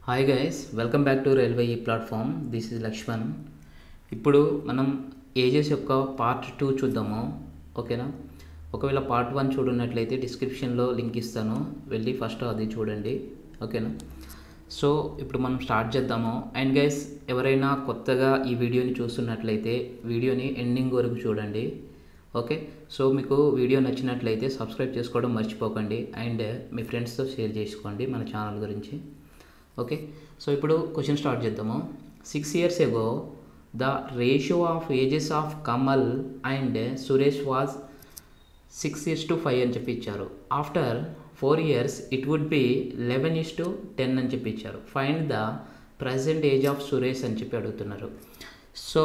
hi guys welcome back to railway ఈ platform this is Lakshman ఇప్పుడు మనం ఏజెస్ యొక్క పార్ట్ టూ చూద్దాము ఓకేనా ఒకవేళ పార్ట్ వన్ చూడనట్లయితే డిస్క్రిప్షన్లో లింక్ ఇస్తాను వెళ్ళి ఫస్ట్ అది చూడండి ఓకేనా సో ఇప్పుడు మనం స్టార్ట్ చేద్దాము అండ్ గైస్ ఎవరైనా కొత్తగా ఈ వీడియోని చూస్తున్నట్లయితే వీడియోని ఎండింగ్ వరకు చూడండి ఓకే సో మీకు వీడియో నచ్చినట్లయితే సబ్స్క్రైబ్ చేసుకోవడం మర్చిపోకండి అండ్ మీ ఫ్రెండ్స్తో షేర్ చేసుకోండి మన ఛానల్ గురించి ఓకే సో ఇప్పుడు క్వశ్చన్ స్టార్ట్ చేద్దాము six years ago the ratio of ages of Kamal and Suresh was six years to five అని చెప్పి ఇచ్చారు after four years it would be eleven is to ten అని చెప్పి ఇచ్చారు find the present age of Suresh అని చెప్పి అడుగుతున్నారు సో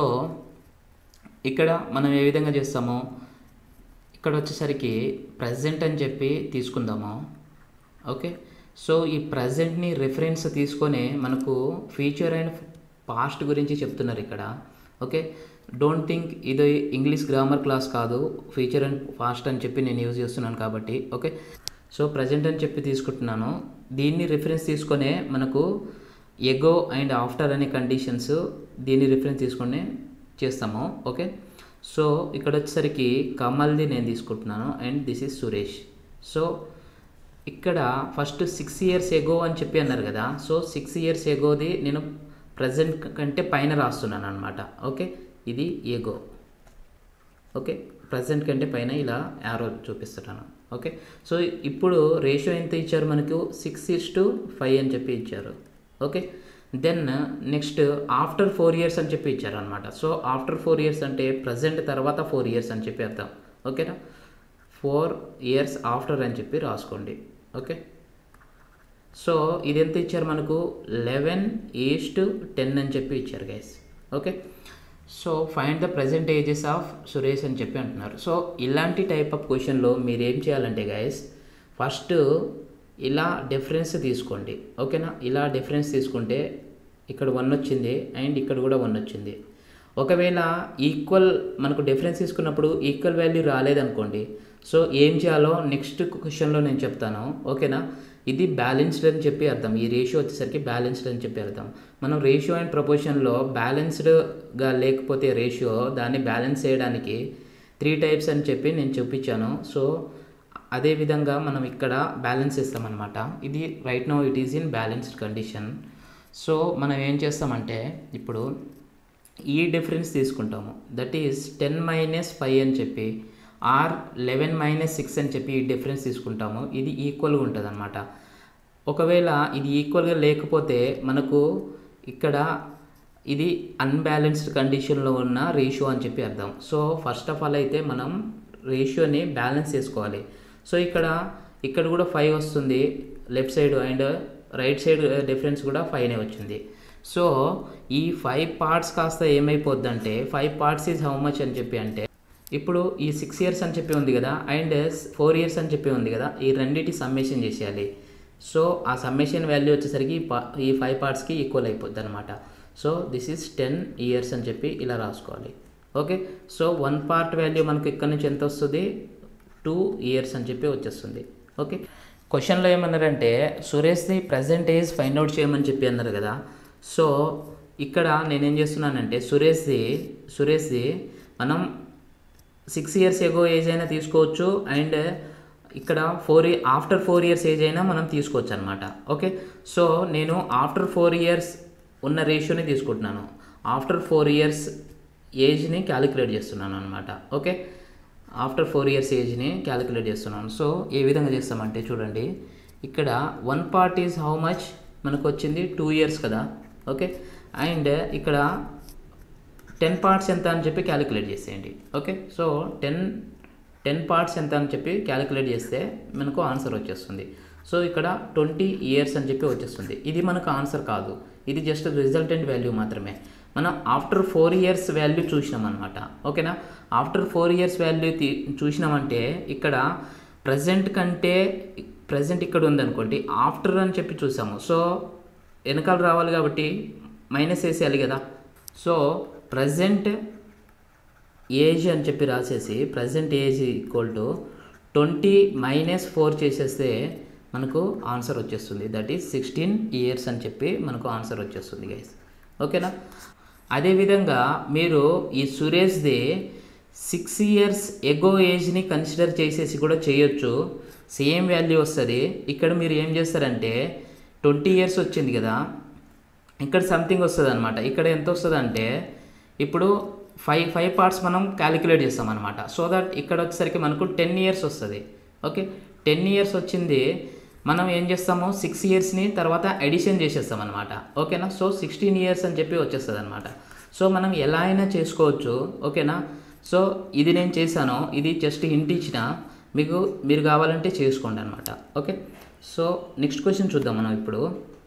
ఇక్కడ మనం ఏ విధంగా చేస్తామో ఇక్కడ వచ్చేసరికి ప్రజెంట్ అని చెప్పి తీసుకుందాము ఓకే సో ఈ ప్రజెంట్ని రిఫరెన్స్ తీసుకొని మనకు ఫ్యూచర్ అండ్ పాస్ట్ గురించి చెప్తున్నారు ఇక్కడ ఓకే డోంట్ థింక్ ఇది ఇంగ్లీష్ గ్రామర్ క్లాస్ కాదు ఫ్యూచర్ అండ్ పాస్ట్ అని చెప్పి నేను యూజ్ చేస్తున్నాను కాబట్టి ఓకే సో ప్రజెంట్ అని చెప్పి తీసుకుంటున్నాను దీన్ని రిఫరెన్స్ తీసుకొనే మనకు ఎగో అండ్ ఆఫ్టర్ అనే కండిషన్స్ దీన్ని రిఫరెన్స్ తీసుకొని చేస్తాము ఓకే సో ఇక్కడ వచ్చేసరికి కమల్ది నేను తీసుకుంటున్నాను and this is Suresh so ఇక్కడ ఫస్ట్ సిక్స్ ఇయర్స్ ఎగో అని చెప్పి అన్నారు కదా సో సిక్స్ ఇయర్స్ ఎగోది నేను ప్రజెంట్ కంటే పైన రాస్తున్నాను అనమాట ఓకే ఇది ఎగో ఓకే ప్రజెంట్ కంటే పైన ఇలా యారో చూపిస్తున్నాను ఓకే సో ఇప్పుడు రేషియో ఎంత ఇచ్చారు మనకు సిక్స్ ఇస్ టు ఫైవ్ అని చెప్పి ఇచ్చారు okay then next after four years అని చెప్పి ఇచ్చారు అనమాట సో ఆఫ్టర్ ఫోర్ ఇయర్స్ అంటే ప్రజెంట్ తర్వాత ఫోర్ ఇయర్స్ అని చెప్పి అర్థం ఓకేనా ఫోర్ ఇయర్స్ ఆఫ్టర్ అని చెప్పి రాసుకోండి ఓకే సో ఇది ఎంత ఇచ్చారు మనకు లెవెన్ ఈస్ట్ టెన్ అని చెప్పి ఇచ్చారు guys okay so find the present ages of Suresh అని చెప్పి అంటున్నారు సో ఇలాంటి టైప్ ఆఫ్ క్వశ్చన్లో మీరు ఏం చేయాలంటే గైస్ ఫస్ట్ ఇలా డిఫరెన్స్ తీసుకోండి ఓకేనా ఇలా డిఫరెన్స్ తీసుకుంటే ఇక్కడ వన్ వచ్చింది అండ్ ఇక్కడ కూడా వన్ వచ్చింది ఒకవేళ ఈక్వల్ మనకు డిఫరెన్స్ తీసుకున్నప్పుడు ఈక్వల్ వాల్యూ రాలేదనుకోండి సో ఏం చేయాలో నెక్స్ట్ క్వశ్చన్లో నేను చెప్తాను ఓకేనా ఇది బ్యాలెన్స్డ్ అని చెప్పి అర్థం ఈ రేషియో వచ్చేసరికి బ్యాలెన్స్డ్ అని చెప్పి అర్థం మనం రేషియో అండ్ ప్రపోర్షన్లో బ్యాలెన్స్డ్గా లేకపోతే రేషియో దాన్ని బ్యాలెన్స్ చేయడానికి త్రీ టైప్స్ అని చెప్పి నేను చూపించాను సో అదేవిధంగా మనం ఇక్కడ బ్యాలెన్స్ ఇస్తామన్నమాట ఇది right no it is in balanced condition so మనం ఏం చేస్తామంటే ఇప్పుడు ఈ డిఫరెన్స్ తీసుకుంటాము that is ten minus five అని చెప్పి ఆర్ లెవెన్ మైనస్ సిక్స్ అని చెప్పి ఈ డిఫరెన్స్ తీసుకుంటాము ఇది ఈక్వల్గా ఉంటుంది అనమాట ఒకవేళ ఇది ఈక్వల్గా లేకపోతే మనకు ఇక్కడ ఇది అన్బ్యాలెన్స్డ్ కండిషన్లో ఉన్న రేషియో అని చెప్పి అర్థం సో ఫస్ట్ ఆఫ్ ఆల్ అయితే మనం రేషియోని బ్యాలెన్స్ చేసుకోవాలి సో ఇక్కడ ఇక్కడ కూడా ఫైవ్ వస్తుంది left side and right side difference కూడా ఫైవ్నే వచ్చింది సో ఈ ఫైవ్ పార్ట్స్ కాస్త ఏమైపోద్ది అంటే five parts is how much అని చెప్పి అంటే ఇప్పుడు ఈ సిక్స్ ఇయర్స్ అని చెప్పి ఉంది కదా అండ్ ఫోర్ ఇయర్స్ అని చెప్పి ఉంది కదా ఈ రెండింటి సమ్మేషన్ చేసేయాలి సో ఆ సమ్మేషన్ వాల్యూ వచ్చేసరికి ఈ ఫైవ్ పార్ట్స్కి ఈక్వల్ అయిపోద్ది అనమాట so this is ten years అని చెప్పి ఇలా రాసుకోవాలి okay so one part value మనకు ఇక్కడ నుంచి ఎంత వస్తుంది టూ ఇయర్స్ అని చెప్పి వచ్చేస్తుంది ఓకే క్వశ్చన్లో ఏమన్నారంటే సురేష్ది ప్రజెంట్ ఏజ్ ఫైండ్ అవుట్ చేయమని చెప్పి అన్నారు కదా సో ఇక్కడ నేనేం చేస్తున్నానంటే సురేష్ది సురేష్ది మనం సిక్స్ ఇయర్స్ ఎగో ఏజ్ అయినా తీసుకోవచ్చు అండ్ ఇక్కడ four after four years age అయినా మనం తీసుకోవచ్చు అనమాట ఓకే సో నేను ఆఫ్టర్ ఫోర్ ఇయర్స్ ఉన్న రేషియోని తీసుకుంటున్నాను ఆఫ్టర్ ఫోర్ ఇయర్స్ ఏజ్ని క్యాలిక్యులేట్ చేస్తున్నాను అనమాట ఓకే ఆఫ్టర్ ఫోర్ ఇయర్స్ ఏజ్ని క్యాలిక్యులేట్ చేస్తున్నాను సో ఏ విధంగా చేస్తామంటే చూడండి ఇక్కడ one part is how much మనకు వచ్చింది టూ ఇయర్స్ కదా ఓకే అండ్ ఇక్కడ టెన్ పార్ట్స్ ఎంత అని చెప్పి క్యాలిక్యులేట్ చేసేయండి okay so ten ten parts ఎంత అని చెప్పి క్యాలిక్యులేట్ చేస్తే మనకు ఆన్సర్ వచ్చేస్తుంది సో ఇక్కడ ట్వంటీ ఇయర్స్ అని చెప్పి వచ్చేస్తుంది ఇది మనకు ఆన్సర్ కాదు ఇది జస్ట్ రిజల్టెంట్ వాల్యూ మాత్రమే మనం ఆఫ్టర్ ఫోర్ ఇయర్స్ వాల్యూ చూసినాం అనమాట ఓకేనా ఆఫ్టర్ ఫోర్ ఇయర్స్ వాల్యూ చూసినామంటే ఇక్కడ ప్రజెంట్ కంటే ప్రజెంట్ ఇక్కడ ఉందనుకోండి ఆఫ్టర్ అని చెప్పి చూసాము సో వెనకాల రావాలి కాబట్టి మైనస్ వేసేయాలి కదా సో ప్రజెంట్ ఏజ్ అని చెప్పి రాసేసి present age equal to twenty minus four చేసేస్తే మనకు ఆన్సర్ వచ్చేస్తుంది దట్ ఈస్ సిక్స్టీన్ ఇయర్స్ అని చెప్పి మనకు ఆన్సర్ వచ్చేస్తుంది గైస్ ఓకేనా అదేవిధంగా మీరు ఈ సురేష్ది సిక్స్ ఇయర్స్ ఎగో ఏజ్ని కన్సిడర్ చేసేసి కూడా చేయొచ్చు సేమ్ వాల్యూ వస్తుంది ఇక్కడ మీరు ఏం చేస్తారంటే ట్వంటీ ఇయర్స్ వచ్చింది కదా ఇక్కడ సంథింగ్ వస్తుంది అనమాట ఇక్కడ ఎంత వస్తుంది అంటే ఇప్పుడు ఫైవ్ ఫైవ్ పార్ట్స్ మనం క్యాలిక్యులేట్ చేస్తాం అనమాట సో దట్ ఇక్కడ వచ్చేసరికి మనకు టెన్ ఇయర్స్ వస్తుంది ఓకే టెన్ ఇయర్స్ వచ్చింది మనం ఏం చేస్తాము సిక్స్ ఇయర్స్ని తర్వాత ఎడిషన్ చేసేస్తాం అనమాట ఓకేనా సో సిక్స్టీన్ ఇయర్స్ అని చెప్పి వచ్చేస్తుంది అనమాట సో మనం ఎలా అయినా చేసుకోవచ్చు ఓకేనా సో ఇది నేను చేశాను ఇది జస్ట్ హింట్ ఇచ్చిన మీకు మీరు కావాలంటే చేసుకోండి అనమాట ఓకే సో నెక్స్ట్ క్వశ్చన్ చూద్దాం మనం ఇప్పుడు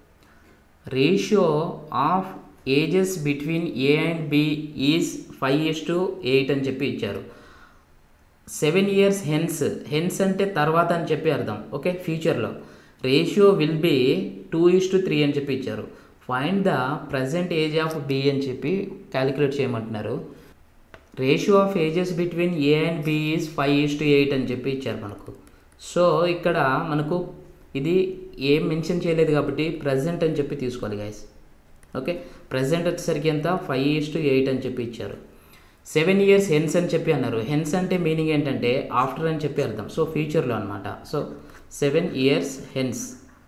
ratio of ages between A and B is five years to eight అని చెప్పి ఇచ్చారు సెవెన్ ఇయర్స్ హెన్స్ హెన్స్ అంటే తర్వాత అని చెప్పి అర్థం ఓకే ఫ్యూచర్లో ratio will be two is to three అని చెప్పి ఇచ్చారు find the present age of B అని చెప్పి క్యాలిక్యులేట్ చేయమంటున్నారు ratio of ages between A and B is five is to eight అని చెప్పి ఇచ్చారు మనకు సో ఇక్కడ మనకు ఇది ఏం మెన్షన్ చేయలేదు కాబట్టి ప్రజెంట్ అని చెప్పి తీసుకోవాలి గైస్ ఓకే ప్రజెంట్ వచ్చేసరికి ఎంత ఫైవ్ ఈస్ టు ఎయిట్ అని చెప్పి ఇచ్చారు సెవెన్ ఇయర్స్ హెన్స్ అని చెప్పి అన్నారు హెన్స్ అంటే మీనింగ్ ఏంటంటే ఆఫ్టర్ అని చెప్పి అర్థం సో ఫ్యూచర్లో అనమాట సో సెవెన్ ఇయర్స్ హెన్స్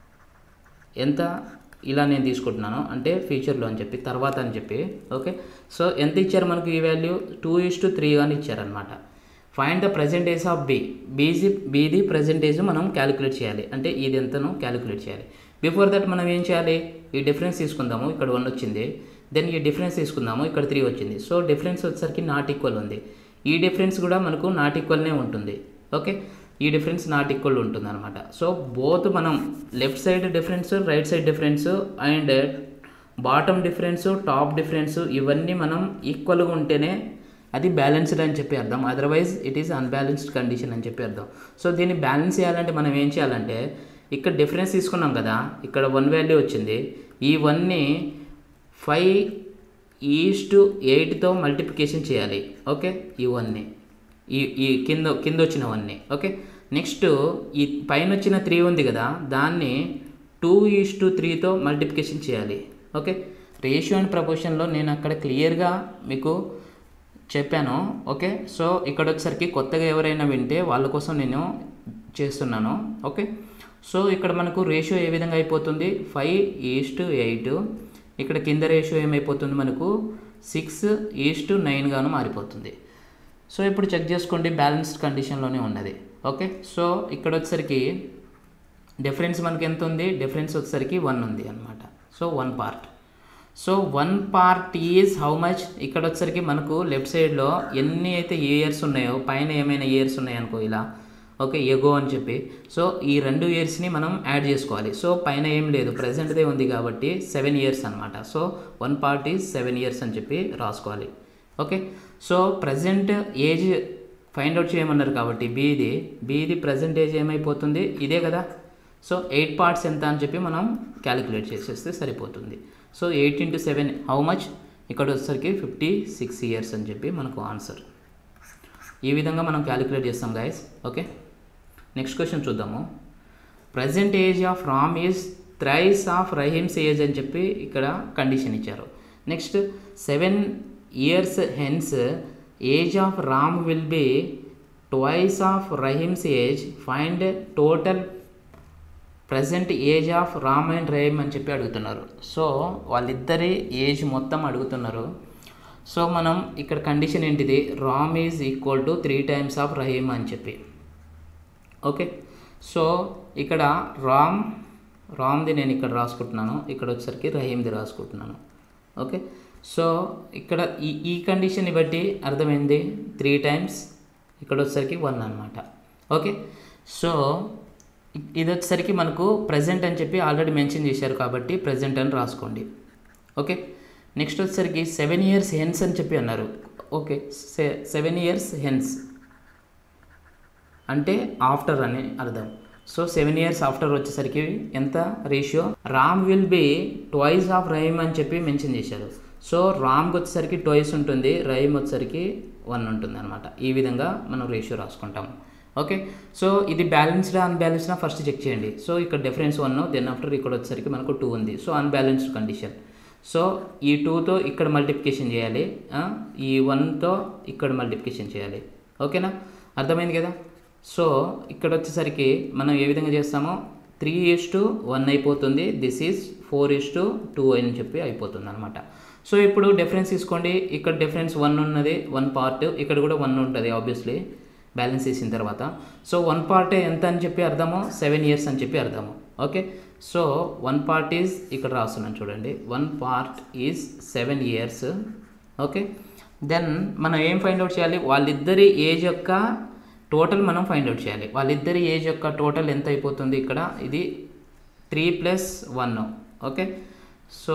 ఎంత ఇలా నేను తీసుకుంటున్నాను అంటే ఫ్యూచర్లో అని చెప్పి తర్వాత అని చెప్పి ఓకే సో ఎంత ఇచ్చారు మనకు ఈ value two is to three అని ఇచ్చారనమాట find the present age of B బీజీ బీది ప్రజెంట్ ఏజ్ మనం క్యాలిక్యులేట్ చేయాలి అంటే ఇది ఎంతను క్యాలిక్యులేట్ చేయాలి బిఫోర్ దట్ మనం ఏం చేయాలి ఈ డిఫరెన్స్ తీసుకుందాము ఇక్కడ వన్ వచ్చింది దెన్ ఈ డిఫరెన్స్ తీసుకుందాము ఇక్కడ త్రీ వచ్చింది సో డిఫరెన్స్ వచ్చేసరికి నాట్ ఈక్వల్ ఉంది ఈ డిఫరెన్స్ కూడా మనకు నాట్ ఈక్వల్నే ఉంటుంది ఓకే ఈ డిఫరెన్స్ నాట్ ఈక్వల్ ఉంటుంది అనమాట సో బోత్ మనం left side difference right side difference and bottom difference top difference ఇవన్నీ మనం ఈక్వల్గా ఉంటేనే అది బ్యాలెన్స్డ్ అని చెప్పి అర్థం otherwise it is unbalanced condition అని చెప్పి అర్థం సో దీన్ని బ్యాలెన్స్ చేయాలంటే మనం ఏం చేయాలంటే ఇక్కడ డిఫరెన్స్ తీసుకున్నాం కదా ఇక్కడ వన్ వాల్యూ వచ్చింది ఈ వన్ని ఫైవ్ ఈస్ టు ఎయిట్తో మల్టిప్లికేషన్ చేయాలి ఓకే ఈ వన్ని ఈ ఈ కింద కింద వచ్చినవన్నీ ఓకే నెక్స్ట్ ఈ పైన వచ్చిన త్రీ ఉంది కదా దాన్ని టూ ఈస్ టు త్రీతో మల్టిప్లికేషన్ చేయాలి ఓకే రేషియో అండ్ ప్రపోర్షన్లో నేను అక్కడ క్లియర్గా మీకు చెప్పాను ఓకే సో ఇక్కడ వచ్చేసరికి కొత్తగా ఎవరైనా వింటే వాళ్ళ కోసం నేను చేస్తున్నాను ఓకే సో ఇక్కడ మనకు రేషియో ఏ విధంగా అయిపోతుంది ఫైవ్ ఈస్ టు ఎయిట్ ఇక్కడ కింద రేషియో ఏమైపోతుంది మనకు సిక్స్ ఈస్ టు నైన్ గాను మారిపోతుంది సో ఇప్పుడు చెక్ చేసుకోండి బ్యాలెన్స్డ్ కండిషన్లోనే ఉన్నది ఓకే సో ఇక్కడ వచ్చేసరికి డిఫరెన్స్ మనకి ఎంత ఉంది డిఫరెన్స్ వచ్చేసరికి వన్ ఉంది అనమాట so one part so one part is how much ఇక్కడ వచ్చేసరికి మనకు లెఫ్ట్ సైడ్లో ఎన్ని అయితే ఇయర్స్ ఉన్నాయో పైన ఏమైనా ఇయర్స్ ఉన్నాయనుకో ఇలా ఓకే ఎగో అని చెప్పి సో ఈ రెండు ఇయర్స్ని మనం యాడ్ చేసుకోవాలి సో పైన ఏం లేదు ప్రజెంట్దే ఉంది కాబట్టి సెవెన్ ఇయర్స్ అనమాట so one part is seven years అని చెప్పి రాసుకోవాలి okay so present age find out చేయమన్నారు కాబట్టి బీది బీది ప్రజెంట్ ఏజ్ ఏమైపోతుంది ఇదే కదా సో ఎయిట్ పార్ట్స్ ఎంత అని చెప్పి మనం క్యాలిక్యులేట్ చేసేస్తే సరిపోతుంది so eight into seven how much ఇక్కడ వచ్చేసరికి ఫిఫ్టీ సిక్స్ ఇయర్స్ అని చెప్పి మనకు ఆన్సర్ ఈ విధంగా మనం క్యాలిక్యులేట్ చేస్తాం గాయస్ ఓకే నెక్స్ట్ క్వశ్చన్ చూద్దాము present age of Ram is thrice of Rahim's age అని చెప్పి ఇక్కడ కండిషన్ ఇచ్చారు next seven years hence age of Ram will be twice of Rahim's age find total present age of Ram and Rahim అని చెప్పి అడుగుతున్నారు సో వాళ్ళిద్దరి ఏజ్ మొత్తం అడుగుతున్నారు సో మనం ఇక్కడ కండిషన్ ఏంటిది Ram is equal to three times of Rahim అని చెప్పి ఓకే సో ఇక్కడ రామ్ రామ్ది నేను ఇక్కడ రాసుకుంటున్నాను ఇక్కడ వచ్చేసరికి రహీమ్ది రాసుకుంటున్నాను ఓకే సో ఇక్కడ ఈ ఈ కండిషన్ని బట్టి అర్థమైంది త్రీ టైమ్స్ ఇక్కడ వచ్చేసరికి వన్ అనమాట ఓకే సో ఇది వచ్చేసరికి మనకు ప్రజెంట్ అని చెప్పి ఆల్రెడీ మెన్షన్ చేశారు కాబట్టి ప్రజెంట్ అని రాసుకోండి ఓకే నెక్స్ట్ వచ్చేసరికి సెవెన్ ఇయర్స్ హెన్స్ అని చెప్పి అన్నారు ఓకే సె సెవెన్ ఇయర్స్ హెన్స్ అంటే ఆఫ్టర్ అని అర్థం సో సెవెన్ ఇయర్స్ ఆఫ్టర్ వచ్చేసరికి ఎంత ratio Ram will be twice of Rahim అని చెప్పి మెన్షన్ చేశారు సో రామ్కి వచ్చేసరికి ట్వైస్ ఉంటుంది రహీమ్ వచ్చేసరికి వన్ ఉంటుంది అనమాట ఈ విధంగా మనం రేషియో రాసుకుంటాం ఓకే సో ఇది బ్యాలెన్స్డ్ అన్బ్యాలెన్స్డ్ ఫస్ట్ చెక్ చేయండి సో ఇక్కడ డిఫరెన్స్ వన్ దెన్ ఆఫ్టర్ ఇక్కడ వచ్చేసరికి మనకు టూ ఉంది సో అన్బ్యాలెన్స్డ్ కండిషన్ సో ఈ టూతో ఇక్కడ మల్టిప్లికేషన్ చేయాలి ఆ, ఈ వన్తో ఇక్కడ మల్టిప్లికేషన్ చేయాలి ఓకేనా అర్థమైంది కదా సో ఇక్కడ వచ్చేసరికి మనం ఏ విధంగా చేస్తామో త్రీ ఈస్ టు వన్ అయిపోతుంది this is four is to two అని చెప్పి అయిపోతుంది అనమాట సో ఇప్పుడు డిఫరెన్స్ తీసుకోండి ఇక్కడ డిఫరెన్స్ వన్ ఉన్నది వన్ పార్ట్ ఇక్కడ కూడా వన్ ఉంటుంది ఆబ్వియస్లీ బ్యాలెన్స్ చేసిన తర్వాత సో వన్ పార్ట్ ఎంత అని చెప్పి అర్థము సెవెన్ ఇయర్స్ అని చెప్పి అర్థము okay so one part is ఇక్కడ రాస్తున్నాను చూడండి one part is seven years okay then మనం ఏం ఫైండ్ అవుట్ చేయాలి వాళ్ళిద్దరి ఏజ్ యొక్క టోటల్ మనం ఫైండ్ అవుట్ చేయాలి వాళ్ళిద్దరి ఏజ్ యొక్క టోటల్ ఎంత అయిపోతుంది ఇక్కడ ఇది three plus one okay so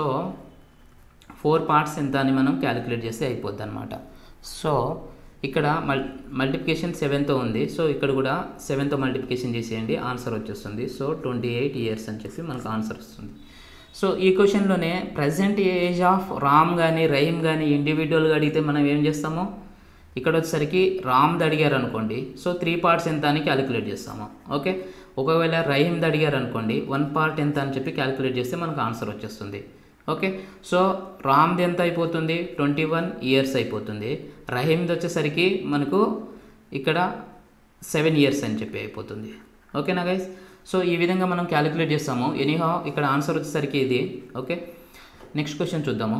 four parts ఎంత అని మనం క్యాలిక్యులేట్ చేస్తే అయిపోద్ది అనమాట సో ఇక్కడ మల్ మల్టిప్లికేషన్ సెవెన్తో ఉంది సో ఇక్కడ కూడా సెవెన్తో మల్టిప్లికేషన్ చేసేయండి ఆన్సర్ వచ్చేస్తుంది సో ట్వంటీ ఎయిట్ ఇయర్స్ అని చెప్పి మనకు ఆన్సర్ వస్తుంది సో ఈ క్వశ్చన్లోనే ప్రజెంట్ ఏజ్ ఆఫ్ రామ్ కానీ రహీమ్ కానీ ఇండివిజువల్గా అడిగితే మనం ఏం చేస్తాము ఇక్కడ వచ్చేసరికి రామ్ది అడిగారు అనుకోండి సో త్రీ పార్ట్స్ ఎంత అని క్యాలిక్యులేట్ చేస్తాము ఓకే ఒకవేళ రహీమ్ది అడిగారు అనుకోండి వన్ పార్ట్ ఎంత అని చెప్పి క్యాలిక్యులేట్ చేస్తే మనకు ఆన్సర్ వచ్చేస్తుంది ఓకే సో రామ్ది ఎంత అయిపోతుంది ట్వంటీ వన్ ఇయర్స్ అయిపోతుంది రహీమ్ది వచ్చేసరికి మనకు ఇక్కడ సెవెన్ ఇయర్స్ అని చెప్పి అయిపోతుంది ఓకేనా గైస్ సో ఈ విధంగా మనం క్యాలిక్యులేట్ చేస్తాము ఎనీహా ఇక్కడ ఆన్సర్ వచ్చేసరికి ఇది ఓకే నెక్స్ట్ క్వశ్చన్ చూద్దాము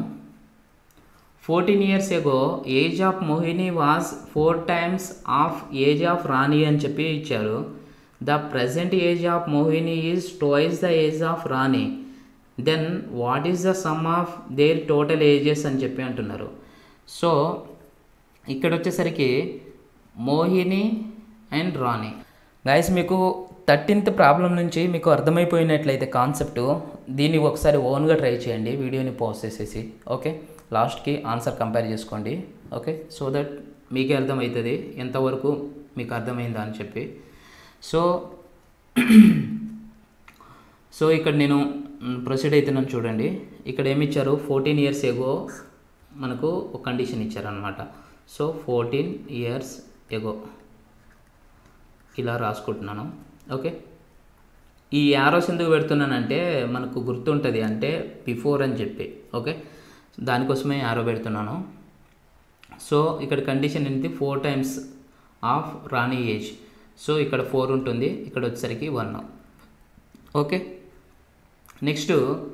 fourteen years ago age of Mohini was four times of age of Rani అని చెప్పి ఇచ్చారు the present age of Mohini is twice the age of Rani then what is the sum of their total ages అని చెప్పి అంటున్నారు so ఇక్కడ వచ్చేసరికి Mohini and Rani guys మీకు thirteenth problem నుంచి మీకు అర్థమైపోయినట్లయితే కాన్సెప్ట్ దీన్ని ఒకసారి ఓన్గా ట్రై చేయండి వీడియోని పాజ్ చేసేసి ఓకే లాస్ట్కి ఆన్సర్ కంపేర్ చేసుకోండి ఓకే సో దట్ మీకే అర్థమవుతుంది ఎంతవరకు మీకు అర్థమైందా అని చెప్పి సో సో ఇక్కడ నేను ప్రొసీడ్ అవుతున్నాను చూడండి ఇక్కడ ఏమి ఇచ్చారు ఫోర్టీన్ ఇయర్స్ ఎగో మనకు ఒక కండిషన్ ఇచ్చారనమాట సో ఫోర్టీన్ ఇయర్స్ ఎగో ఇలా రాసుకుంటున్నాను ఓకే ఈ యారోస్ ఎందుకు పెడుతున్నానంటే మనకు గుర్తుంటుంది అంటే బిఫోర్ అని చెప్పి ఓకే దానికోసమే యారో పెడుతున్నాను సో ఇక్కడ కండిషన్ ఏంటి four times of Rani age so ఇక్కడ ఫోర్ ఉంటుంది ఇక్కడ వచ్చేసరికి one okay next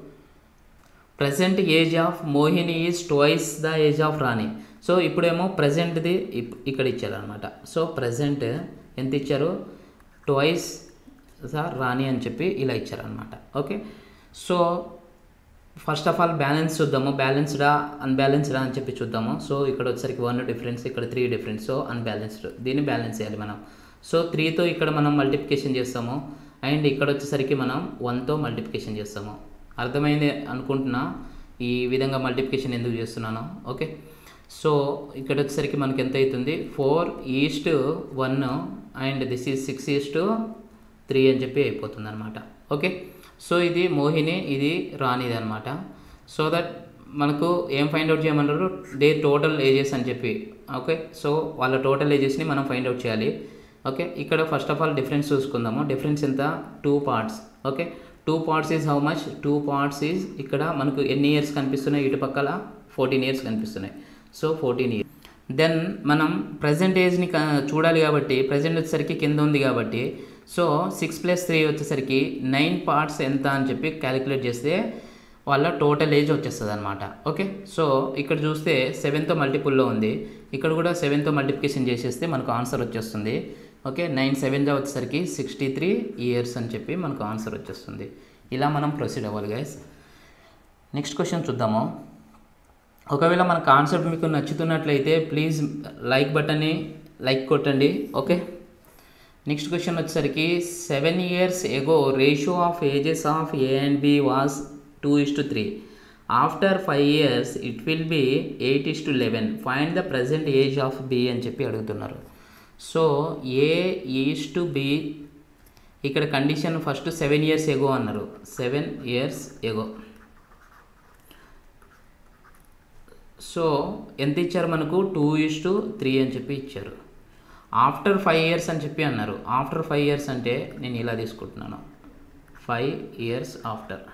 present age of Mohini is twice the age of Rani so ఇప్పుడేమో ప్రజెంట్ది ఇక్కడ ఇచ్చారనమాట సో ప్రజెంట్ ఎంత ఇచ్చారు ట్వైస్ సార్ రాణి అని చెప్పి ఇలా ఇచ్చారనమాట okay so first of all balance చూద్దాము బ్యాలెన్స్డా అన్బ్యాలెన్స్డా అని చెప్పి చూద్దాము సో ఇక్కడ వచ్చేసరికి వన్ డిఫరెన్స్ ఇక్కడ త్రీ డిఫరెన్స్ సో అన్బ్యాలెన్స్డ్ దీన్ని బ్యాలెన్స్ చేయాలి మనం సో త్రీతో ఇక్కడ మనం మల్టిప్లికేషన్ చేస్తాము అండ్ ఇక్కడ వచ్చేసరికి మనం వన్తో మల్టిప్లికేషన్ చేస్తాము అర్థమైంది అనుకుంటున్నా ఈ విధంగా మల్టిప్లికేషన్ ఎందుకు చేస్తున్నాను ఓకే సో ఇక్కడ వచ్చేసరికి మనకి ఎంత అవుతుంది four is to one and this is six is to three అని చెప్పి అయిపోతుంది అనమాట ఓకే సో ఇది మోహిని ఇది రానిది అనమాట సో దట్ మనకు ఏం ఫైండ్ అవుట్ చేయమన్నారు దే టోటల్ ఏజెస్ అని చెప్పి ఓకే సో వాళ్ళ టోటల్ ఏజెస్ని మనం ఫైండ్ అవుట్ చేయాలి ఓకే ఇక్కడ ఫస్ట్ ఆఫ్ ఆల్ డిఫరెన్స్ చూసుకుందాము డిఫరెన్స్ ఎంత two parts okay two parts is how much two parts is ఇక్కడ మనకు ఎన్ని ఇయర్స్ కనిపిస్తున్నాయి ఇటు పక్కల ఫోర్టీన్ ఇయర్స్ కనిపిస్తున్నాయి సో ఫోర్టీన్ ఇయర్స్ దెన్ మనం ప్రజెంట్ ఏజ్ని చూడాలి కాబట్టి ప్రజెంట్ వచ్చేసరికి కింద ఉంది కాబట్టి సో సిక్స్ ప్లస్ త్రీ వచ్చేసరికి నైన్ పార్ట్స్ ఎంత అని చెప్పి క్యాలిక్యులేట్ చేస్తే వాళ్ళ టోటల్ ఏజ్ వచ్చేస్తుంది అనమాట ఓకే సో ఇక్కడ చూస్తే సెవెన్తో మల్టిపుల్లో ఉంది ఇక్కడ కూడా సెవెన్తో మల్టిప్లికేషన్ చేసేస్తే మనకు ఆన్సర్ వచ్చేస్తుంది ఓకే నైన్ సెవెన్గా వచ్చేసరికి సిక్స్టీ త్రీ ఇయర్స్ అని చెప్పి మనకు ఆన్సర్ వచ్చేస్తుంది ఇలా మనం ప్రొసీడ్ అవ్వాలి గైస్ నెక్స్ట్ క్వశ్చన్ చూద్దాము ఒకవేళ మన కాన్సెప్ట్ మీకు నచ్చుతున్నట్లయితే ప్లీజ్ లైక్ బటన్ని లైక్ కొట్టండి ఓకే నెక్స్ట్ క్వశ్చన్ వచ్చేసరికి seven years ago ratio of ages of A and B was two is to three after five years it will be eight is to eleven find the present age of B అని చెప్పి అడుగుతున్నారు so A is to B ఇక్కడ condition first seven years ago అన్నారు seven years ago so ఎంత ఇచ్చారు మనకు two is to three అని చెప్పి ఇచ్చారు ఆఫ్టర్ ఫైవ్ ఇయర్స్ అని చెప్పి అన్నారు ఆఫ్టర్ ఫైవ్ ఇయర్స్ అంటే నేను ఇలా తీసుకుంటున్నాను ఫైవ్ ఇయర్స్ ఆఫ్టర్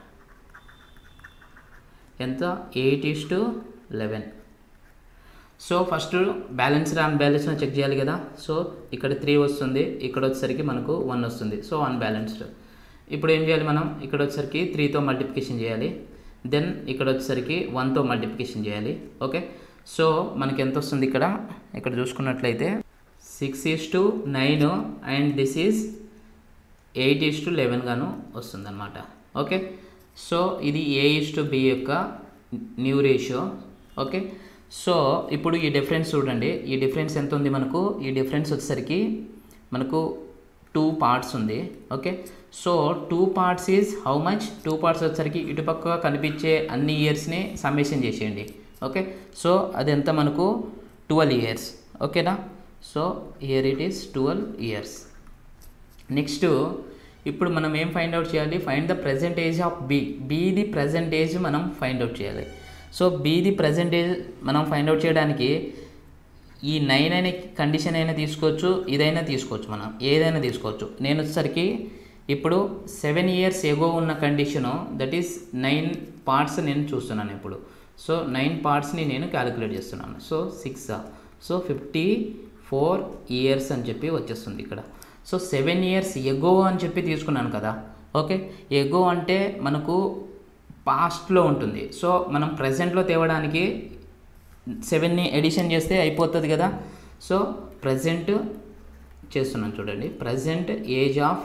ఎంత eight is to eleven so first balance unbalance check చేయాలి కదా సో ఇక్కడ త్రీ వస్తుంది ఇక్కడ వచ్చేసరికి మనకు వన్ వస్తుంది సో అన్బ్యాలెన్స్డ్ ఇప్పుడు ఏం చేయాలి మనం ఇక్కడ వచ్చేసరికి త్రీతో మల్టిప్లికేషన్ చేయాలి దెన్ ఇక్కడ వచ్చేసరికి వన్తో మల్టిప్లికేషన్ చేయాలి ఓకే సో మనకి ఎంత వస్తుంది ఇక్కడ ఇక్కడ చూసుకున్నట్లయితే six is to nine and this is eight is to eleven గాను వస్తుందన్నమాట ఓకే సో ఇది ఏ ఈస్ టు బి యొక్క న్యూ రేషియో ఓకే సో ఇప్పుడు ఈ డిఫరెన్స్ చూడండి ఈ డిఫరెన్స్ ఎంత ఉంది మనకు ఈ డిఫరెన్స్ వచ్చేసరికి మనకు టూ పార్ట్స్ ఉంది okay so two parts is how much two parts వచ్చేసరికి ఇటుపక్క కనిపించే అన్ని ఇయర్స్ని సమ్మేషన్ చేసేయండి ఓకే సో అది ఎంత మనకు ట్వెల్వ్ ఇయర్స్ ఓకేనా so here it is twelve years next ఇప్పుడు మనం ఏం ఫైండ్ అవుట్ చేయాలి find the present age of B బీది ప్రజెంట్ ఏజ్ మనం ఫైండ్ అవుట్ చేయాలి సో బీది ప్రజెంట్ ఏజ్ మనం ఫైండ్ అవుట్ చేయడానికి ఈ నైన్ అనే కండిషన్ అయినా తీసుకోవచ్చు ఇదైనా తీసుకోవచ్చు మనం ఏదైనా తీసుకోవచ్చు నేను వచ్చేసరికి ఇప్పుడు సెవెన్ ఇయర్స్ ఎగో ఉన్న condition that is nine parts నేను చూస్తున్నాను ఇప్పుడు సో నైన్ పార్ట్స్ని నేను క్యాలిక్యులేట్ చేస్తున్నాను so six so fifty four years అని చెప్పి వచ్చేస్తుంది ఇక్కడ సో సెవెన్ ఇయర్స్ ఎగో అని చెప్పి తీసుకున్నాను కదా ఓకే ఎగో అంటే మనకు పాస్ట్లో ఉంటుంది సో మనం ప్రజెంట్లో తేవడానికి సెవెన్ని ఎడిషన్ చేస్తే అయిపోతుంది కదా సో ప్రజెంట్ చేస్తున్నాను చూడండి ప్రజెంట్ ఏజ్ ఆఫ్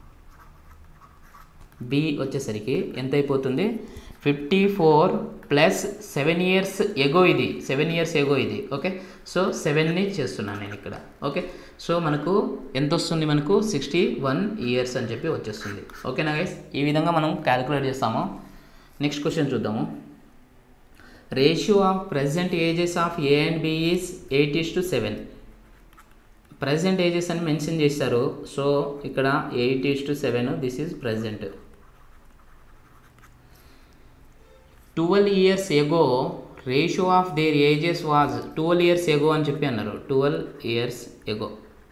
బి వచ్చేసరికి ఎంత అయిపోతుంది fifty four plus seven years ago ఇది సెవెన్ ఇయర్స్ ఎగో ఇది ఓకే సో సెవెన్ని చేస్తున్నాను నేను ఇక్కడ ఓకే సో మనకు ఎంత వస్తుంది మనకు సిక్స్టీ వన్ ఇయర్స్ అని చెప్పి వచ్చేస్తుంది ఓకేనా గైస్ ఈ విధంగా మనం క్యాలిక్యులేట్ చేస్తాము నెక్స్ట్ క్వశ్చన్ చూద్దాము ratio of present ages of A and B is eight is to seven present ages అని మెన్షన్ చేశారు సో ఇక్కడ eight is to seven this is present twelve years ago ratio of their ages was twelve years ago అని చెప్పి అన్నారు twelve years ago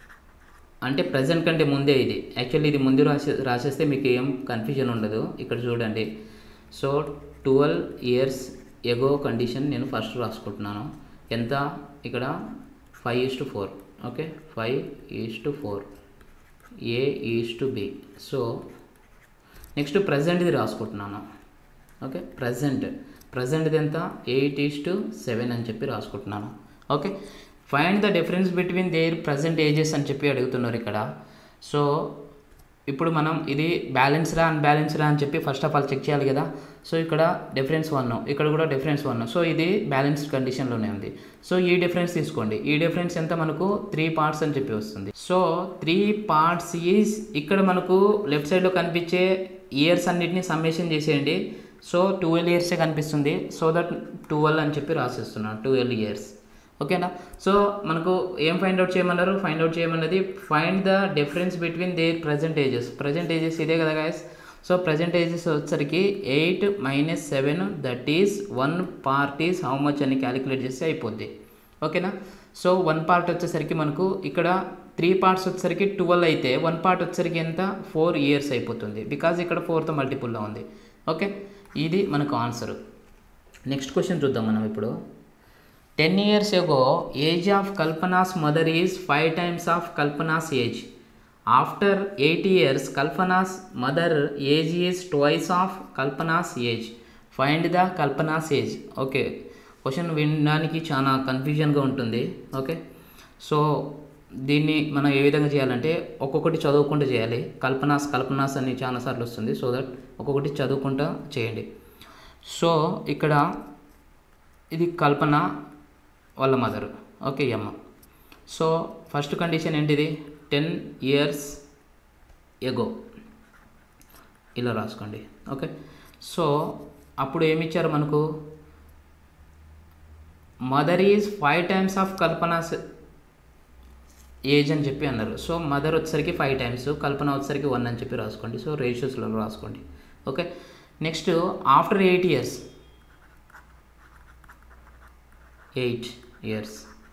అంటే present కంటే ముందే ఇది యాక్చువల్లీ ఇది ముందు రాసే రాసేస్తే మీకు ఏం కన్ఫ్యూజన్ ఉండదు ఇక్కడ చూడండి so twelve years ago condition నేను ఫస్ట్ రాసుకుంటున్నాను ఎంత ఇక్కడ five is to four okay five is to four A is to B so next ప్రజెంట్ది రాసుకుంటున్నాను ఓకే ప్రజెంట్ ప్రజెంట్ది ఎంత ఎయిట్ ఈస్ టు సెవెన్ అని చెప్పి రాసుకుంటున్నాను okay find the difference between their present ages అని చెప్పి అడుగుతున్నారు ఇక్కడ సో ఇప్పుడు మనం ఇది బ్యాలెన్స్ రా అన్బ్యాలెన్స్ రా అని చెప్పి ఫస్ట్ ఆఫ్ ఆల్ చెక్ చేయాలి కదా సో ఇక్కడ డిఫరెన్స్ వన్ ఇక్కడ కూడా డిఫరెన్స్ వన్ సో ఇది బ్యాలెన్స్డ్ కండిషన్లోనే ఉంది సో ఈ డిఫరెన్స్ తీసుకోండి ఈ డిఫరెన్స్ ఎంత మనకు త్రీ పార్ట్స్ అని చెప్పి వస్తుంది సో త్రీ పార్ట్స్ ఈజ్ ఇక్కడ మనకు లెఫ్ట్ సైడ్లో కనిపించే ఇయర్స్ అన్నిటిని సమ్మేషన్ చేసేయండి సో ట్వెల్వ్ ఇయర్సే కనిపిస్తుంది సో దట్ ట్వెల్వ్ అని చెప్పి రాసేస్తున్నాను ట్వెల్వ్ ఇయర్స్ ఓకేనా సో మనకు ఏం ఫైండ్ అవుట్ చేయమన్నారు ఫైండ్ అవుట్ చేయమన్నది find the difference between their present ages present ages ఇదే కదా గాయస్ సో ప్రజెంట్ ఏజెస్ వచ్చరికి eight minus seven that is one part is how much అని క్యాలిక్యులేట్ చేస్తే అయిపోద్ది ఓకేనా సో వన్ పార్ట్ వచ్చేసరికి మనకు ఇక్కడ త్రీ పార్ట్స్ వచ్చేసరికి ట్వెల్వ్ అయితే వన్ పార్ట్ వచ్చేసరికి ఎంత ఫోర్ ఇయర్స్ అయిపోతుంది బికాజ్ ఇక్కడ ఫోర్తో మల్టిపుల్లో ఉంది ఓకే ఇది మనకు ఆన్సర్ నెక్స్ట్ క్వశ్చన్ చూద్దాం మనం ఇప్పుడు ten years ago age of Kalpana's mother is five times of Kalpana's age after eight years Kalpana's mother age is twice of Kalpana's age find the Kalpana's age okay question వినడానికి చాలా కన్ఫ్యూజన్గా ఉంటుంది ఓకే సో దీన్ని మనం ఏ విధంగా చేయాలంటే ఒక్కొక్కటి చదువుకుంటూ చేయాలి కల్పనాస్ కల్పనాస్ అని చాలాసార్లు వస్తుంది సో దట్ ఒక్కొక్కటి చదువుకుంటూ చేయండి సో ఇక్కడ ఇది కల్పన వాళ్ళ మదర్ ఓకే అమ్మ సో ఫస్ట్ కండిషన్ ఏంటిది టెన్ ఇయర్స్ ఎగో ఇలా రాసుకోండి ఓకే సో అప్పుడు ఏమి ఇచ్చారు మనకు mother is five times of Kalpana's age అని చెప్పి అన్నారు సో మదర్ వచ్చేసరికి ఫైవ్ టైమ్స్ కల్పన వచ్చేసరికి వన్ అని చెప్పి రాసుకోండి సో రేషియోస్లో రాసుకోండి okay next after eight years eight years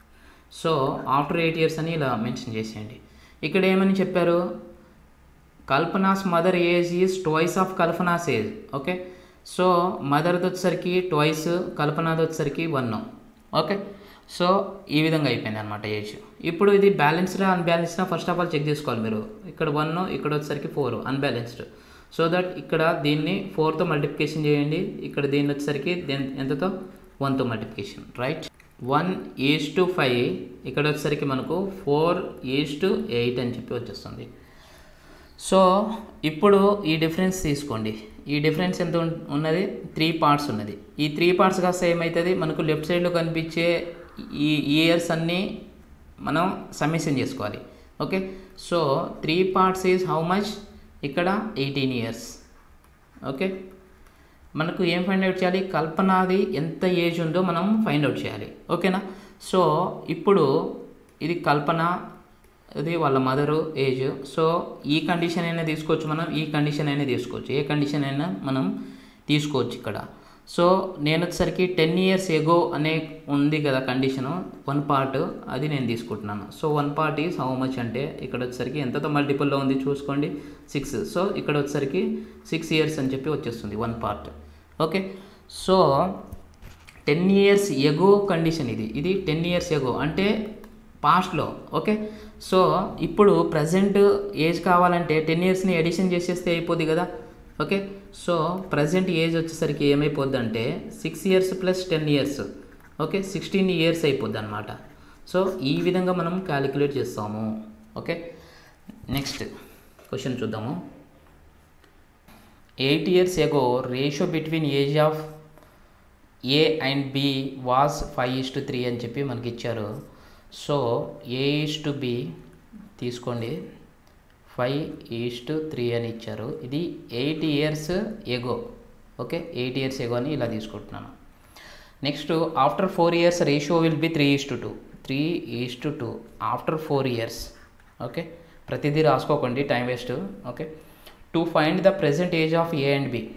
so after eight years అని ఇలా మెన్షన్ చేసేయండి ఇక్కడ ఏమని చెప్పారు Kalpana's mother age is twice of Kalpana's age okay so మదర్ది వచ్చేసరికి ట్వైస్ కల్పనాది వచ్చేసరికి వన్ ఓకే సో ఈ విధంగా అయిపోయింది అనమాట ఏజ్ ఇప్పుడు ఇది బ్యాలెన్స్డా అన్బ్యాలెన్స్డా ఫస్ట్ ఆఫ్ ఆల్ చెక్ చేసుకోవాలి మీరు ఇక్కడ వన్ ఇక్కడ వచ్చేసరికి ఫోర్ అన్బ్యాలెన్స్డ్ సో దట్ ఇక్కడ దీన్ని ఫోర్తో మల్టిప్లికేషన్ చేయండి ఇక్కడ దీన్ని వచ్చేసరికి దేని ఎంతతో వన్తో multiplication right one is to five ఇక్కడ వచ్చేసరికి మనకు ఫోర్ ఈజ్ టు ఎయిట్ అని చెప్పి వచ్చేస్తుంది సో ఇప్పుడు ఈ డిఫరెన్స్ తీసుకోండి ఈ డిఫరెన్స్ ఎంత ఉన్- ఉన్నది త్రీ పార్ట్స్ ఉన్నది ఈ త్రీ పార్ట్స్ కాస్త ఏమవుతుంది మనకు లెఫ్ట్ సైడ్లో కనిపించే ఈ ఇయర్స్ అన్నీ మనం సమ్మేషన్ చేసుకోవాలి okay so three parts is how much ఇక్కడ ఎయిటీన్ ఇయర్స్ ఓకే మనకు ఏం ఫైండ్ అవుట్ చేయాలి కల్పనాది ఎంత ఏజ్ ఉందో మనం ఫైండ్ అవుట్ చేయాలి ఓకేనా సో ఇప్పుడు ఇది కల్పన ఇది వాళ్ళ మదరు ఏజ్ సో ఈ కండిషన్ అయినా తీసుకోవచ్చు మనం ఈ కండిషన్ అయినా తీసుకోవచ్చు ఏ కండిషన్ అయినా మనం తీసుకోవచ్చు ఇక్కడ సో నేను వచ్చేసరికి టెన్ ఇయర్స్ ఎగో అనే ఉంది కదా కండిషను వన్ పార్ట్ అది నేను తీసుకుంటున్నాను so one part is how much అంటే ఇక్కడ వచ్చేసరికి ఎంతతో మల్టిపుల్లో ఉంది చూసుకోండి సిక్స్ సో ఇక్కడ వచ్చేసరికి సిక్స్ ఇయర్స్ అని చెప్పి వచ్చేస్తుంది one part okay so ten years ago condition ఇది ఇది టెన్ ఇయర్స్ ఎగో అంటే పాస్ట్లో ఓకే సో ఇప్పుడు ప్రజెంట్ ఏజ్ కావాలంటే టెన్ ఇయర్స్ని ఎడిషన్ చేసేస్తే అయిపోద్ది కదా ఓకే సో ప్రజెంట్ ఏజ్ వచ్చేసరికి ఏమైపోద్ది అంటే six years plus ten years okay sixteen years అయిపోద్ది అనమాట సో ఈ విధంగా మనం క్యాలిక్యులేట్ చేస్తాము ఓకే నెక్స్ట్ క్వశ్చన్ చూద్దాము eight years ago ratio between age of A and B was five is to three అని చెప్పి మనకి ఇచ్చారు so A is to B తీసుకోండి ఫైవ్ ఈస్ టు త్రీ అని ఇచ్చారు ఇది eight years ago okay eight years ago అని ఇలా తీసుకుంటున్నాను next after four years ratio will be three is to two three is to two after four years okay ప్రతిదీ రాసుకోకండి time waste okay to find the present age of A and B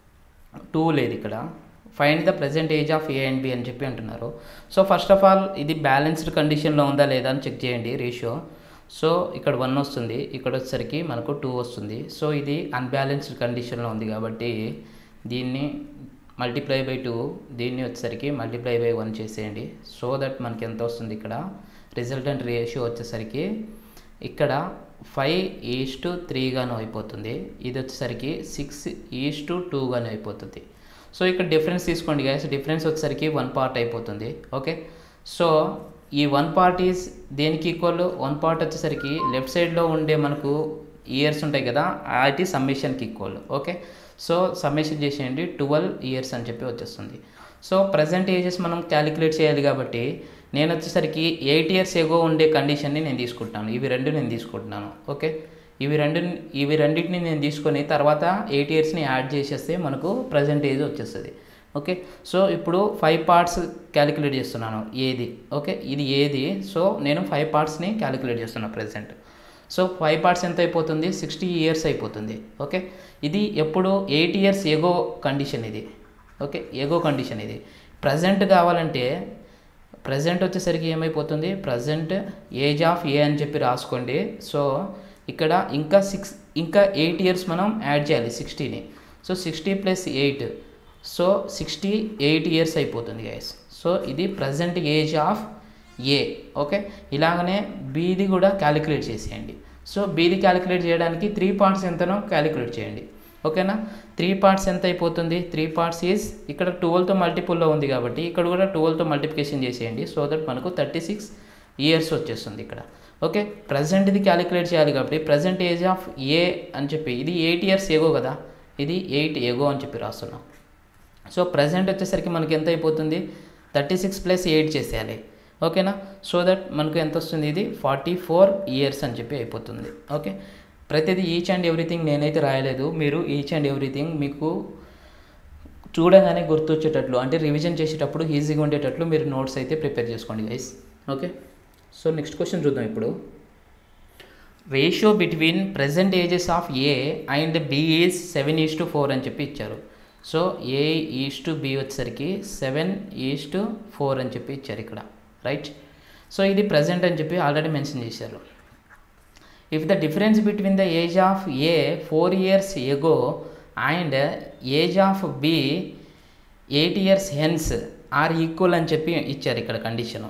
two లేదు ఇక్కడ find the present age of A and B అని చెప్పి అంటున్నారు so first of all ఇది balanced కండిషన్లో ఉందా లేదా అని చెక్ చేయండి రేషియో సో ఇక్కడ వన్ వస్తుంది ఇక్కడ వచ్చేసరికి మనకు టూ వస్తుంది సో ఇది అన్బ్యాలెన్స్డ్ కండిషన్లో ఉంది కాబట్టి దీన్ని మల్టిప్లై బై టూ దీన్ని వచ్చేసరికి మల్టిప్లై బై వన్ చేసేయండి సో దట్ మనకి ఎంత వస్తుంది ఇక్కడ రిజల్టెంట్ రేషియో వచ్చేసరికి ఇక్కడ ఫైవ్ ఈస్ టు త్రీగాను అయిపోతుంది ఇది వచ్చేసరికి సిక్స్ ఈస్ టు టూగాను అయిపోతుంది సో ఇక్కడ డిఫరెన్స్ తీసుకోండి గైస్ డిఫరెన్స్ వచ్చేసరికి వన్ పార్ట్ అయిపోతుంది ఓకే సో ఈ వన్ పార్ట్ ఈజ్ దేనికి ఈక్వల్ వన్ పార్ట్ వచ్చేసరికి లెఫ్ట్ సైడ్లో ఉండే మనకు ఇయర్స్ ఉంటాయి కదా అది సమ్మేషన్కి ఈక్వల్ ఓకే సో సమ్మేషన్ చేసేయండి ట్వెల్వ్ ఇయర్స్ అని చెప్పి వచ్చేస్తుంది సో ప్రజెంట్ ఏజెస్ మనం క్యాలిక్యులేట్ చేయాలి కాబట్టి నేను వచ్చేసరికి ఎయిట్ ఇయర్స్ ఎగో ఉండే కండిషన్ని నేను తీసుకుంటాను ఇవి రెండు నేను తీసుకుంటున్నాను ఓకే ఇవి రెండు ఇవి రెండింటిని నేను తీసుకొని తర్వాత ఎయిట్ ఇయర్స్ని యాడ్ చేసేస్తే మనకు ప్రజెంట్ ఏజ్ వచ్చేస్తుంది ఓకే సో ఇప్పుడు ఫైవ్ పార్ట్స్ క్యాలిక్యులేట్ చేస్తున్నాను ఏది ఓకే ఇది ఏది సో నేను ఫైవ్ పార్ట్స్ని క్యాలిక్యులేట్ చేస్తున్నాను ప్రజెంట్ సో ఫైవ్ పార్ట్స్ ఎంత అయిపోతుంది సిక్స్టీ ఇయర్స్ అయిపోతుంది ఓకే ఇది ఎప్పుడు ఎయిట్ ఇయర్స్ ఎగో కండిషన్ ఇది ఓకే ఎగో కండిషన్ ఇది ప్రజెంట్ కావాలంటే ప్రజెంట్ వచ్చేసరికి ఏమైపోతుంది ప్రజెంట్ ఏజ్ ఆఫ్ ఏ అని చెప్పి రాసుకోండి సో ఇక్కడ ఇంకా సిక్స్ ఇంకా ఎయిట్ ఇయర్స్ మనం యాడ్ చేయాలి సిక్స్టీని so sixty plus eight so sixty eight years అయిపోతుంది గైస్ సో ఇది present age of A okay ఇలాగనే బీది కూడా క్యాలిక్యులేట్ చేసేయండి సో బీది క్యాలిక్యులేట్ చేయడానికి త్రీ పార్ట్స్ ఎంతనో క్యాలిక్యులేట్ చేయండి ఓకేనా త్రీ పార్ట్స్ ఎంత అయిపోతుంది త్రీ పార్ట్స్ ఈజ్ ఇక్కడ ట్వెల్వ్తో మల్టిపుల్లో ఉంది కాబట్టి ఇక్కడ కూడా ట్వెల్వ్తో మల్టిప్లికేషన్ చేసేయండి సో దట్ మనకు థర్టీ సిక్స్ ఇయర్స్ వచ్చేస్తుంది ఇక్కడ ఓకే ప్రజెంట్ ఇది క్యాలిక్యులేట్ చేయాలి కాబట్టి ప్రజెంట్ ఏజ్ ఆఫ్ ఏ అని చెప్పి ఇది ఎయిట్ ఇయర్స్ ఏగో కదా ఇది ఎయిట్ ఏగో అని చెప్పి రాస్తున్నాం సో ప్రజెంట్ వచ్చేసరికి మనకి ఎంత అయిపోతుంది థర్టీ సిక్స్ ప్లస్ ఎయిట్ చేసేయాలి ఓకేనా సో దట్ మనకు ఎంత వస్తుంది ఇది ఫార్టీ ఫోర్ ఇయర్స్ అని చెప్పి అయిపోతుంది ఓకే ప్రతిదీ ఈచ్ అండ్ ఎవ్రీథింగ్ నేనైతే రాయలేదు మీరు ఈచ్ అండ్ ఎవ్రీథింగ్ మీకు చూడగానే గుర్తొచ్చేటట్లు అంటే రివిజన్ చేసేటప్పుడు ఈజీగా ఉండేటట్లు మీరు నోట్స్ అయితే ప్రిపేర్ చేసుకోండి guys okay so next question చూద్దాం ఇప్పుడు ratio between present ages of A and B is seven is to four అని చెప్పి ఇచ్చారు so A is to B వచ్చేసరికి సెవెన్ ఈజ్ టు ఫోర్ అని చెప్పి ఇచ్చారు ఇక్కడ రైట్ సో ఇది ప్రజెంట్ అని చెప్పి ఆల్రెడీ మెన్షన్ చేశారు if the difference between the age of A four years ago and age of B eight years hence are equal అని చెప్పి ఇచ్చారు ఇక్కడ కండిషను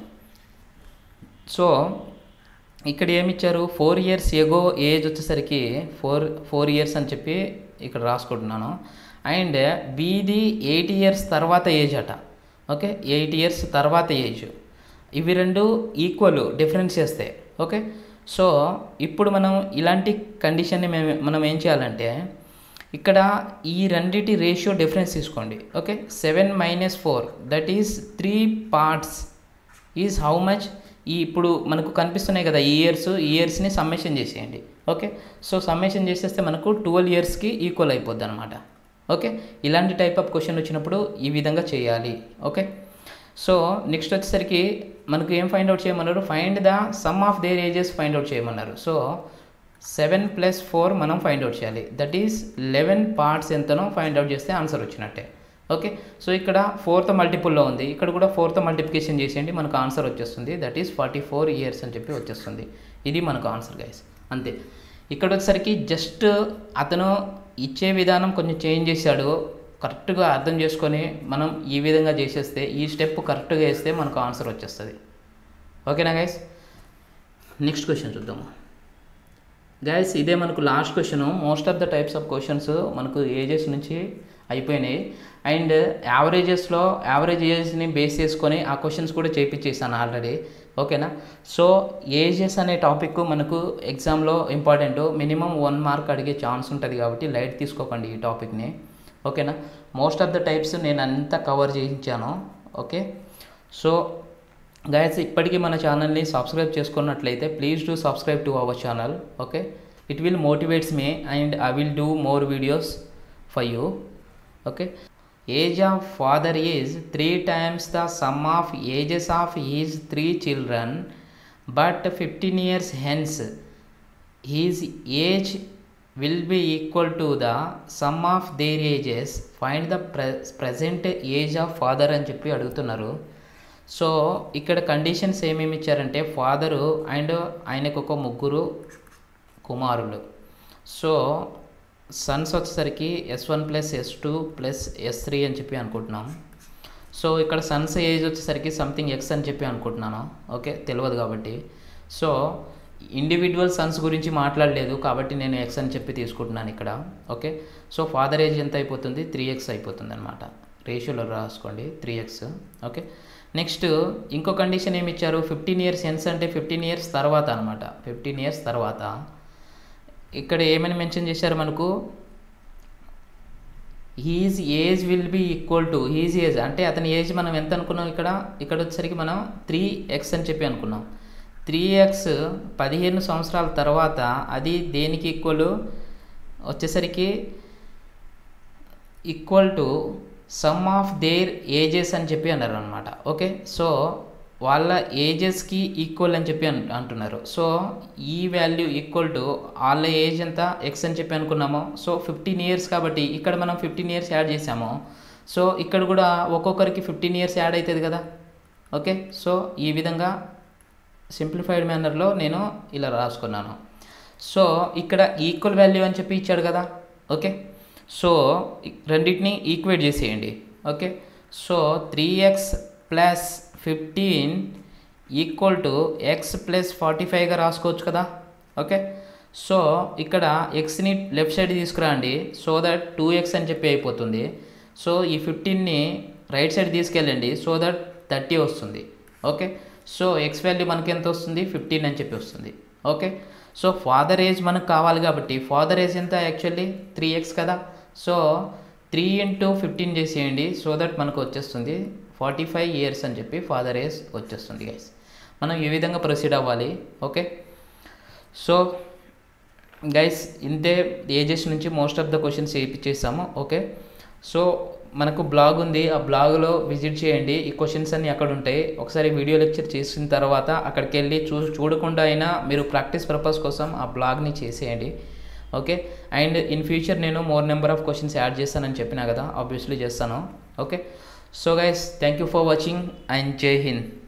సో ఇక్కడ ఏమి ఇచ్చారు ఫోర్ ఇయర్స్ ఎగో ఏజ్ వచ్చేసరికి ఫోర్ ఫోర్ ఇయర్స్ అని చెప్పి ఇక్కడ రాసుకుంటున్నాను అండ్ బీది ఎయిట్ ఇయర్స్ తర్వాత ఏజ్ అట ఓకే ఎయిట్ ఇయర్స్ తర్వాత ఏజ్ ఇవి రెండు ఈక్వల్ డిఫరెన్స్ చేస్తాయి ఓకే సో ఇప్పుడు మనం ఇలాంటి కండిషన్ని మేము మనం ఏం చేయాలంటే ఇక్కడ ఈ రెండిటి రేషియో డిఫరెన్స్ తీసుకోండి okay seven minus four that is three parts is how much ఈ ఇప్పుడు మనకు కనిపిస్తున్నాయి కదా ఈ ఇయర్స్ ఈ ఇయర్స్ని సమ్మేషన్ చేసేయండి ఓకే సో సమ్మేషన్ చేసేస్తే మనకు ట్వెల్వ్ ఇయర్స్కి ఈక్వల్ అయిపోద్ది అనమాట ఓకే ఇలాంటి టైప్ ఆఫ్ క్వశ్చన్ వచ్చినప్పుడు ఈ విధంగా చేయాలి ఓకే సో నెక్స్ట్ వచ్చేసరికి మనకు ఏం ఫైండ్ అవుట్ చేయమన్నారు find the sum of their ages find out చేయమన్నారు సో సెవెన్ ప్లస్ ఫోర్ మనం ఫైండ్ అవుట్ చేయాలి దట్ ఈస్ లెవెన్ పార్ట్స్ ఎంతనో ఫైండ్ అవుట్ చేస్తే ఆన్సర్ వచ్చినట్టే ఓకే సో ఇక్కడ ఫోర్త్ మల్టిపుల్లో ఉంది ఇక్కడ కూడా ఫోర్త్ మల్టిప్లికేషన్ చేసేయండి మనకు ఆన్సర్ వచ్చేస్తుంది that is forty four years అని చెప్పి వచ్చేస్తుంది ఇది మనకు ఆన్సర్ గైస్ అంతే ఇక్కడ వచ్చేసరికి జస్ట్ అతను ఇచ్చే విధానం కొంచెం చేంజ్ చేశాడు కరెక్ట్గా అర్థం చేసుకొని మనం ఈ విధంగా చేసేస్తే ఈ స్టెప్ కరెక్ట్గా వేస్తే మనకు ఆన్సర్ వచ్చేస్తుంది ఓకేనా గైస్ నెక్స్ట్ క్వశ్చన్ చూద్దాము గైస్ ఇదే మనకు last question most of the types of questions మనకు ఏజెస్ నుంచి అయిపోయినాయి అండ్ యావరేజెస్లో యావరేజ్ ఏజెస్ని బేస్ చేసుకొని ఆ క్వశ్చన్స్ కూడా చేయించేసాను ఆల్రెడీ ఓకేనా సో ఏజెస్ అనే టాపిక్ మనకు ఎగ్జామ్లో ఇంపార్టెంట్ మినిమం వన్ మార్క్ అడిగే ఛాన్స్ ఉంటుంది కాబట్టి లైట్ తీసుకోకండి ఈ టాపిక్ని ఓకేనా మోస్ట్ ఆఫ్ ద టైప్స్ నేను అంతా కవర్ చేయించాను ఓకే సో గైస్ ఇప్పటికీ మన ఛానల్ని సబ్స్క్రైబ్ చేసుకున్నట్లయితే please do subscribe to our channel okay it will motivates me and I will do more videos for you okay age of father is three times the sum of ages of his three children but fifteen years hence his age will be equal to the sum of their ages find the ప్ర present age of father అని చెప్పి అడుగుతున్నారు so ఇక్కడ conditions ఏమేమి ఇచ్చారంటే father and ఆయనకు ఒక ముగ్గురు కుమారులు సో సన్స్ వచ్చేసరికి S one plus S two plus S three అని చెప్పి అనుకుంటున్నాం సో ఇక్కడ సన్స్ ఏజ్ వచ్చేసరికి సంథింగ్ ఎక్స్ అని చెప్పి అనుకుంటున్నాను ఓకే తెలియదు కాబట్టి సో ఇండివిజువల్ సన్స్ గురించి మాట్లాడలేదు కాబట్టి నేను ఎక్స్ అని చెప్పి తీసుకుంటున్నాను ఇక్కడ ఓకే సో ఫాదర్ ఏజ్ ఎంత అయిపోతుంది త్రీ ఎక్స్ అయిపోతుంది అనమాట రేషియోలో రాసుకోండి త్రీ ఎక్స్ ఓకే నెక్స్ట్ ఇంకో కండిషన్ ఏమి ఇచ్చారు ఫిఫ్టీన్ ఇయర్స్ ఎన్స్ అంటే ఫిఫ్టీన్ ఇయర్స్ తర్వాత అనమాట ఫిఫ్టీన్ ఇయర్స్ తర్వాత ఇక్కడ ఏమని మెన్షన్ చేశారు మనకు his age will be equal to his age అంటే అతని ఏజ్ మనం ఎంత అనుకున్నాం ఇక్కడ ఇక్కడ వచ్చేసరికి మనం త్రీ ఎక్స్ అని చెప్పి అనుకున్నాం త్రీ ఎక్స్ పదిహేను సంవత్సరాల తర్వాత అది దేనికి ఈక్వల్ వచ్చేసరికి equal to sum of their ages అని చెప్పి అన్నారు అనమాట ఓకే సో వాళ్ళ ఏజెస్కి ఈక్వల్ అని చెప్పి అంటున్నారు సో ఈ వాల్యూ ఈక్వల్ టు వాళ్ళ ఏజ్ ఎంత ఎక్స్ అని చెప్పి అనుకున్నాము సో ఫిఫ్టీన్ ఇయర్స్ కాబట్టి ఇక్కడ మనం ఫిఫ్టీన్ ఇయర్స్ యాడ్ చేసాము సో ఇక్కడ కూడా ఒక్కొక్కరికి ఫిఫ్టీన్ ఇయర్స్ యాడ్ అవుతుంది కదా ఓకే సో ఈ విధంగా సింప్లిఫైడ్ మేనర్లో నేను ఇలా రాసుకున్నాను సో ఇక్కడ ఈక్వల్ వాల్యూ అని చెప్పి ఇచ్చాడు కదా ఓకే సో రెండింటిని ఈక్వేట్ చేసేయండి okay so three X plus fifteen equal to X plus forty ఫైవ్గా రాసుకోవచ్చు కదా ఓకే సో ఇక్కడ ఎక్స్ని లెఫ్ట్ సైడ్ తీసుకురండి సో దట్ టూ ఎక్స్ అని చెప్పి అయిపోతుంది సో ఈ ఫిఫ్టీన్ని రైట్ సైడ్ తీసుకెళ్ళండి సో దట్ థర్టీ వస్తుంది ఓకే సో ఎక్స్ వాల్యూ మనకి ఎంత వస్తుంది ఫిఫ్టీన్ అని చెప్పి వస్తుంది ఓకే సో ఫాదర్ ఏజ్ మనకు కావాలి కాబట్టి ఫాదర్ ఏజ్ ఎంత యాక్చువల్లీ త్రీ ఎక్స్ కదా సో త్రీ ఇంటూ ఫిఫ్టీన్ చేసేయండి సో దట్ మనకు వచ్చేస్తుంది ఫార్టీ ఫైవ్ ఇయర్స్ అని చెప్పి ఫాదర్ ఏజ్ వచ్చేస్తుంది గైస్ మనం ఈ విధంగా ప్రొసీడ్ అవ్వాలి ఓకే సో గైస్ ఇంతే ఏజెస్ నుంచి మోస్ట్ ఆఫ్ ద క్వశ్చన్స్ చేయించేసాము ఓకే సో మనకు బ్లాగ్ ఉంది ఆ బ్లాగ్లో విజిట్ చేయండి ఈ క్వశ్చన్స్ అన్నీ అక్కడ ఉంటాయి ఒకసారి వీడియో లెక్చర్ చేసిన తర్వాత అక్కడికి వెళ్ళి చూ చూడకుండా అయినా మీరు ప్రాక్టీస్ పర్పస్ కోసం ఆ బ్లాగ్ని చేసేయండి ఓకే అండ్ ఇన్ ఫ్యూచర్ నేను more number of questions add చేస్తానని చెప్పినా కదా ఆబ్వియస్లీ చేస్తాను okay so guys thank you for watching and Jai Hind